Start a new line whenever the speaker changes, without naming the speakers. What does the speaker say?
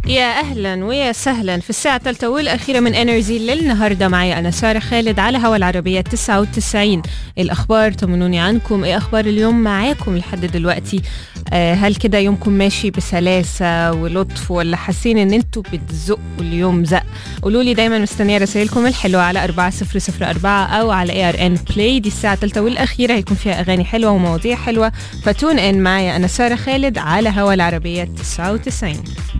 يا اهلا ويا سهلا في الساعة الثالثة والأخيرة من انرجي للنهاردة معي أنا سارة خالد على هوا العربية 99 الأخبار طمنوني عنكم إيه أخبار اليوم معاكم لحد دلوقتي آه هل كده يومكم ماشي بسلاسة ولطف ولا حاسين إن أنتوا بتزقوا اليوم زق قولوا لي دايما مستنية رسائلكم الحلوة على 4004 أو على اي ار ان بلاي دي الساعة الثالثة والأخيرة هيكون فيها أغاني حلوة ومواضيع حلوة فتون إن معايا أنا سارة خالد على هوا العربية 99